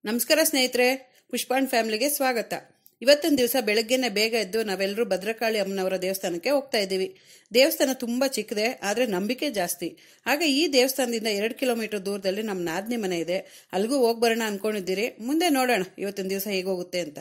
ನಮಸ್ಕಾರ ಸ್ನೇಹಿತರೆ ಪುಷ್ಪಾಂಡ್ ಫ್ಯಾಮಿಲಿಗೆ ಸ್ವಾಗತ ಇವತ್ತಿನ ದಿವಸ ಬೆಳಗ್ಗೆನೆ ಬೇಗ ಎದ್ದು ನಾವೆಲ್ಲರೂ ಭದ್ರಕಾಳಿ ಅಮ್ಮನವರ ದೇವಸ್ಥಾನಕ್ಕೆ ಹೋಗ್ತಾ ಇದ್ದೀವಿ ದೇವಸ್ಥಾನ ತುಂಬಾ ಚಿಕ್ಕದೆ ಆದ್ರೆ ನಂಬಿಕೆ ಜಾಸ್ತಿ ಆಗ ಈ ದೇವಸ್ಥಾನದಿಂದ ಎರಡು ಕಿಲೋಮೀಟರ್ ದೂರದಲ್ಲಿ ನಮ್ಮ ನಾದ್ನಿ ಮನೆ ಇದೆ ಅಲ್ಲಿಗೂ ಹೋಗಿ ಬರೋಣ ಅನ್ಕೊಂಡಿದ್ದೀರಿ ಮುಂದೆ ನೋಡೋಣ ಇವತ್ತಿನ ದಿವಸ ಹೇಗೋಗುತ್ತೆ ಅಂತ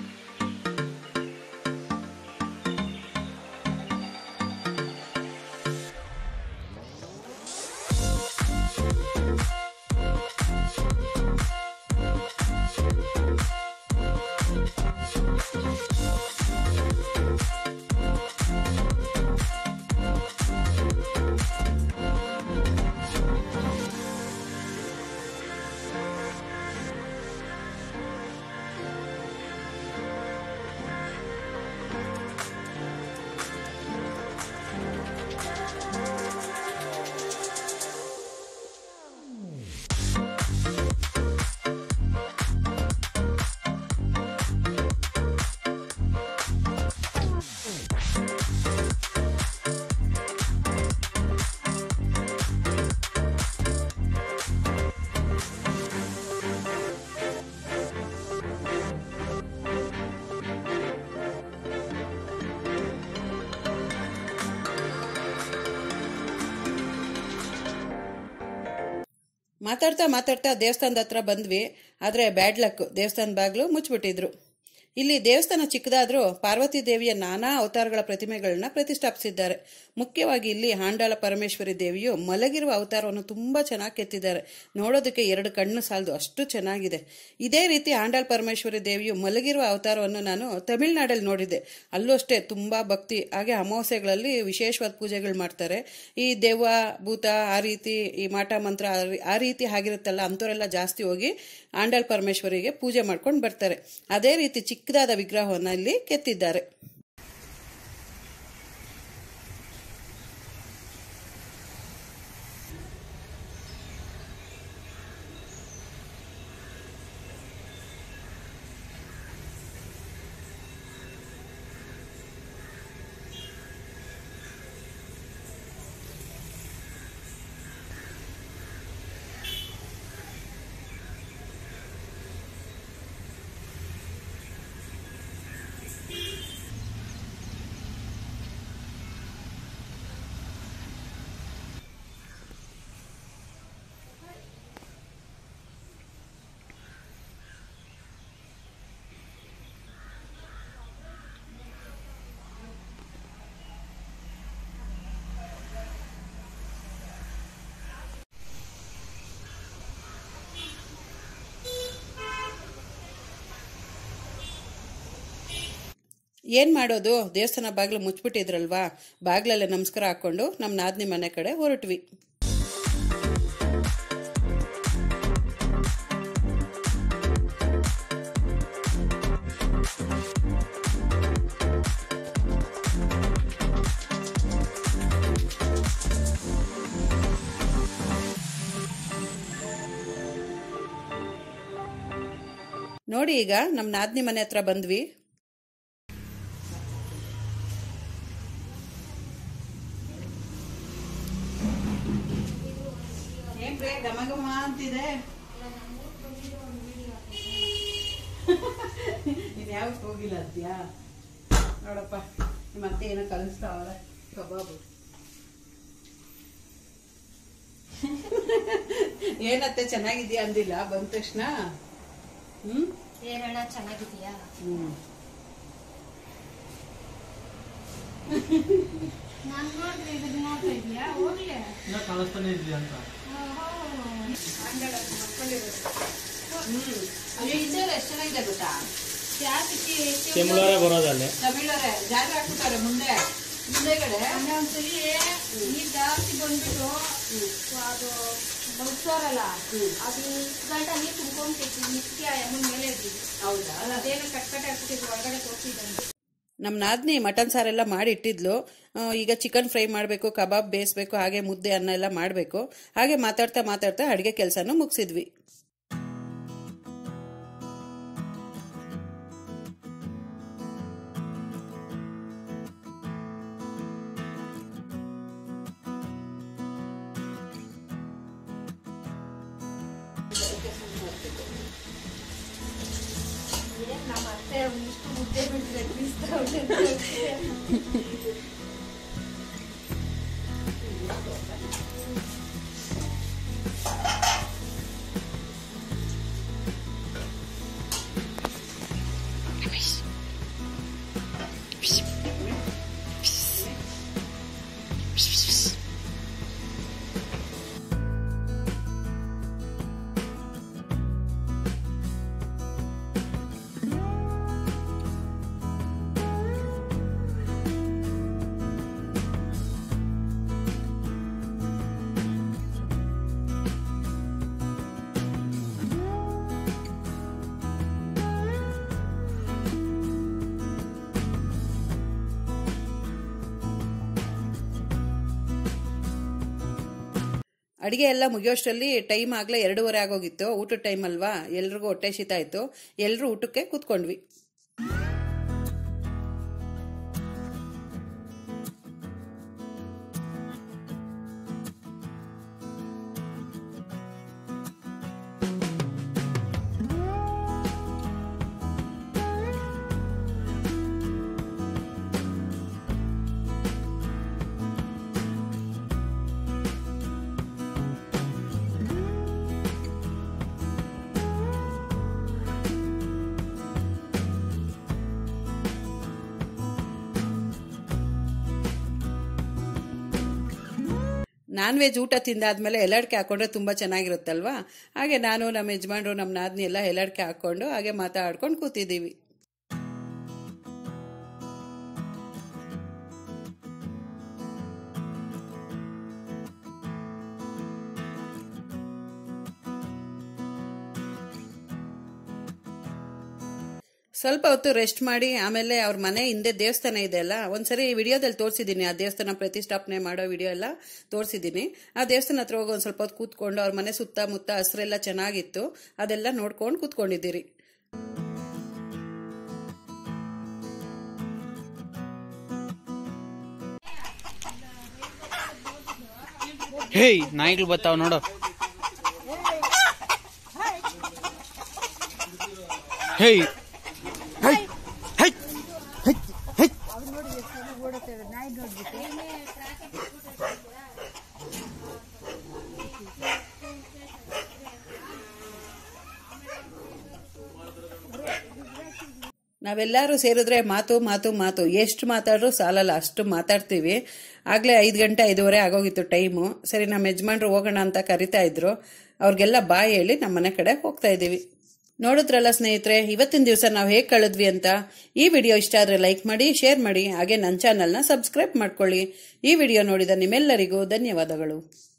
ಮಾತಾಡ್ತಾ ಮಾತಾಡ್ತಾ ದೇವಸ್ಥಾನದ ಹತ್ರ ಬಂದ್ವಿ ಆದ್ರೆ ಬ್ಯಾಡ್ ಲಕ್ ದೇವಸ್ಥಾನ ಬಾಗ್ಲು ಮುಚ್ಚಿಬಿಟ್ಟಿದ್ರು ಇಲ್ಲಿ ದೇವಸ್ಥಾನ ಚಿಕ್ಕದಾದ್ರೂ ಪಾರ್ವತಿ ದೇವಿಯ ನಾನಾ ಅವತಾರಗಳ ಪ್ರತಿಮೆಗಳನ್ನ ಪ್ರತಿಷ್ಠಾಪಿಸಿದ್ದಾರೆ ಮುಖ್ಯವಾಗಿ ಇಲ್ಲಿ ಹಾಂಡಾಳ ಪರಮೇಶ್ವರಿ ದೇವಿಯು ಮಲಗಿರುವ ಅವತಾರವನ್ನು ತುಂಬಾ ಚೆನ್ನಾಗಿ ಕೆತ್ತಿದ್ದಾರೆ ನೋಡೋದಕ್ಕೆ ಎರಡು ಕಣ್ಣು ಸಾಲದು ಅಷ್ಟು ಚೆನ್ನಾಗಿದೆ ಇದೇ ರೀತಿ ಹಾಂಡಾಳ ಪರಮೇಶ್ವರಿ ದೇವಿಯು ಮಲಗಿರುವ ಅವತಾರವನ್ನು ನಾನು ತಮಿಳುನಾಡಲ್ಲಿ ನೋಡಿದ್ದೆ ಅಲ್ಲೂ ಅಷ್ಟೇ ತುಂಬಾ ಭಕ್ತಿ ಹಾಗೆ ಅಮಾವಾಸ್ಯೆಗಳಲ್ಲಿ ವಿಶೇಷವಾದ ಪೂಜೆಗಳು ಮಾಡ್ತಾರೆ ಈ ದೆವ್ವ ಭೂತ ಆ ರೀತಿ ಈ ಮಾಟ ಮಂತ್ರ ಆ ರೀ- ಆ ರೀತಿ ಆಗಿರುತ್ತಲ್ಲ ಅಂಥವರೆಲ್ಲ ಜಾಸ್ತಿ ಹೋಗಿ ಆಂಡಾಳ್ ಪರಮೇಶ್ವರಿಗೆ ಪೂಜೆ ಮಾಡ್ಕೊಂಡು ಬರ್ತಾರೆ ಅದೇ ರೀತಿ ಚಿಕ್ಕದಾದ ವಿಗ್ರಹವನ್ನ ಇಲ್ಲಿ ಕೆತ್ತಿದ್ದಾರೆ ಏನ್ ಮಾಡೋದು ದೇವಸ್ಥಾನ ಬಾಗಿಲು ಮುಚ್ಚಿಬಿಟ್ಟಿದ್ರಲ್ವಾ ಬಾಗ್ಲಲ್ಲೇ ನಮಸ್ಕಾರ ಹಾಕೊಂಡು ನಮ್ಮ ನಾದ್ನಿ ಮನೆ ಕಡೆ ಹೊರಟ್ವಿ ನೋಡಿ ಈಗ ನಮ್ಮ ನಾದ್ನಿ ಮನೆ ಹತ್ರ ಬಂದ್ವಿ ಏನ್ ಬೇ ಘಮ ಘಮ ಅಂತಿದೆ ಇದು ಯಾವತ್ತು ಹೋಗಿಲ್ಲ ಅಂತ್ಯಾ ನೋಡಪ್ಪ ನಿಮ್ಮ ಅತ್ತೆ ಏನೋ ಕಲಿಸ್ತಾವಲ್ಲ ಕಬಾಬು ಏನತ್ತೆ ಚೆನ್ನಾಗಿದ್ಯಾ ಅಂದಿಲ್ಲ ಬಂದ ತಕ್ಷಣ ಹ್ಮ್ ಏನಣ್ಣ ಚೆನ್ನಾಗಿದೀಯಾ ಹ್ಮ್ ನಾನ್ ನೋಡ್ರಿ ಇದನ್ನ ನೋಡ್ತಾ ಇದೀಯಾ ಹೋಗ್ಲಿ ಇನ್ನ ಕಳಿಸ್ತಾನೆ ಇದ್ವಿ ಅಂತ ಅಲ್ಲಿ ಇದ್ದಾರೆ ಎಷ್ಟು ಚೆನ್ನಾಗಿದೆ ಗೊತ್ತಾ ಜಾಸ್ತಿ ಕೆಮ್ಮಳಾರ ಬರೋದಲ್ಲಿ ತಮಿಳರೇ ಜಾಗ ಹಾಕ್ಬಿಟ್ಟಾರೆ ಮುಂದೆ ಮುಂದೆಗಡೆ ಒಂದೊಂದ್ಸಲಿ ನೀರ್ ಜಾಸ್ತಿ ಬಂದ್ಬಿಟ್ಟು ಅದು ಬಗ್ಸೋರಲ್ಲ ಅದು ಗಂಟ ನೀರ್ ತುಂಬ್ಕೊಂಡ್ಬಿಟ್ಟು ನಿತ್ಯ ಅಮ್ಮನ ಮೇಲೆ ಇದ್ದೀವಿ ಹೌದಾ ಅದೇನೋ ಕಟ್ ಕಟ್ ಹಾಕ್ಬಿಟ್ಟಿದ್ರು ಒಳಗಡೆ ತೋರಿಸಿದಂತೆ ನಮ್ಮ ನಾದ್ನಿ ಮಟನ್ ಸಾರೆಲ್ಲ ಮಾಡಿ ಇಟ್ಟಿದ್ಲು ಆ, ಈಗ ಚಿಕನ್ ಫ್ರೈ ಮಾಡಬೇಕು ಕಬಾಬ್ ಬೇಯಿಸ್ಬೇಕು ಹಾಗೆ ಮುದ್ದೆ ಅನ್ನ ಎಲ್ಲ ಮಾಡಬೇಕು ಹಾಗೆ ಮಾತಾಡ್ತಾ ಮಾತಾಡ್ತಾ ಅಡುಗೆ ಕೆಲಸನೂ ಮುಗಿಸಿದ್ವಿ ಇಷ್ಟು ಮುದ್ದೆ ಬಿಟ್ರೆ ಬೀಸ್ತಾವ್ರೆ ಅಂತ ಅಡಿಗೆ ಎಲ್ಲ ಮುಗಿಯೋಷ್ಟರಲ್ಲಿ ಟೈಮ್ ಆಗ್ಲೇ ಎರಡೂವರೆ ಆಗೋಗಿತ್ತು ಊಟದ ಟೈಮ್ ಅಲ್ವಾ ಎಲ್ರಿಗೂ ಹೊಟ್ಟೆ ಶೀತ ಆಯ್ತು ಎಲ್ಲರೂ ಊಟಕ್ಕೆ ಕೂತ್ಕೊಂಡ್ವಿ ನಾನ್ ವೆಜ್ ಊಟ ತಿಂದಾದ್ಮೇಲೆ ಎಲ್ಲಡ್ಕೆ ಹಾಕೊಂಡ್ರೆ ತುಂಬಾ ಚೆನ್ನಾಗಿರುತ್ತಲ್ವಾ ಹಾಗೆ ನಾನು ನಮ್ಮ ಯಜಮಾನ್ರು ನಮ್ಮ ನಾದ್ನಿ ಎಲ್ಲ ಎಲ್ಲಡ್ಕೆ ಹಾಕೊಂಡು ಹಾಗೆ ಮಾತಾಡ್ಕೊಂಡು ಕೂತಿದ್ದೀವಿ ಸ್ವಲ್ಪ ಹೊತ್ತು ರೆಸ್ಟ್ ಮಾಡಿ ಆಮೇಲೆ ಅವ್ರ ಮನೆ ಹಿಂದೆ ದೇವಸ್ಥಾನ ಇದೆ ಅಲ್ಲ ಒಂದ್ಸರಿ ವಿಡಿಯೋದಲ್ಲಿ ತೋರಿಸಿದ್ದೀನಿ ಆ ದೇವಸ್ಥಾನ ಪ್ರತಿಷ್ಠಾಪನೆ ಮಾಡೋ ವಿಡಿಯೋ ಎಲ್ಲ ತೋರಿಸಿದ್ದೀನಿ ಆ ದೇವಸ್ಥಾನ ಹತ್ರ ಹೋಗಿ ಒಂದು ಸ್ವಲ್ಪ ಹೊತ್ತು ಕೂತ್ಕೊಂಡು ಅವ್ರ ಮನೆ ಸುತ್ತಮುತ್ತ ಹಸ್ರೆಲ್ಲ ಚೆನ್ನಾಗಿತ್ತು ಅದೆಲ್ಲ ನೋಡ್ಕೊಂಡು ಕೂತ್ಕೊಂಡಿದ್ದೀರಿ ಹೇಯ್ ನಾಯಿಗಳು ಬರ್ತಾವ ನೋಡು ಹೇಯ್ ಹೈ ಹೈ ಹೈ ಹೈ ನಾವೆಲ್ಲರೂ ಸೇರಿದ್ರೆ ಮಾತು ಮಾತು ಮಾತು ಎಷ್ಟು ಮಾತಾಡ್ರು ಸಾಲಲ್ಲ ಅಷ್ಟು ಮಾತಾಡ್ತೀವಿ ಆಗ್ಲೇ ಐದು ಗಂಟೆ ಐದೂವರೆ ಆಗೋಗಿತ್ತು ಟೈಮು ಸರಿ ನಮ್ಮ ಯಜಮಾನ್ರು ಹೋಗೋಣ ಅಂತ ಕರಿತಾ ಇದ್ರು ಅವ್ರಿಗೆಲ್ಲ ಬಾಯ್ ಹೇಳಿ ನಮ್ಮ ಮನೆ ಕಡೆ ಹೋಗ್ತಾ ಇದ್ದೀವಿ ನೋಡಿದ್ರಲ್ಲ ಸ್ನೇಹಿತರೆ ಇವತ್ತಿನ ದಿವಸ ನಾವು ಹೇಗೆ ಕಳೆದ್ವಿ ಅಂತ ಈ ವಿಡಿಯೋ ಇಷ್ಟ ಆದರೆ ಲೈಕ್ ಮಾಡಿ ಶೇರ್ ಮಾಡಿ ಹಾಗೆ ನನ್ನ ಚಾನಲ್ನ ಸಬ್ಸ್ಕ್ರೈಬ್ ಮಾಡ್ಕೊಳ್ಳಿ ಈ ವಿಡಿಯೋ ನೋಡಿದ ನಿಮ್ಮೆಲ್ಲರಿಗೂ ಧನ್ಯವಾದಗಳು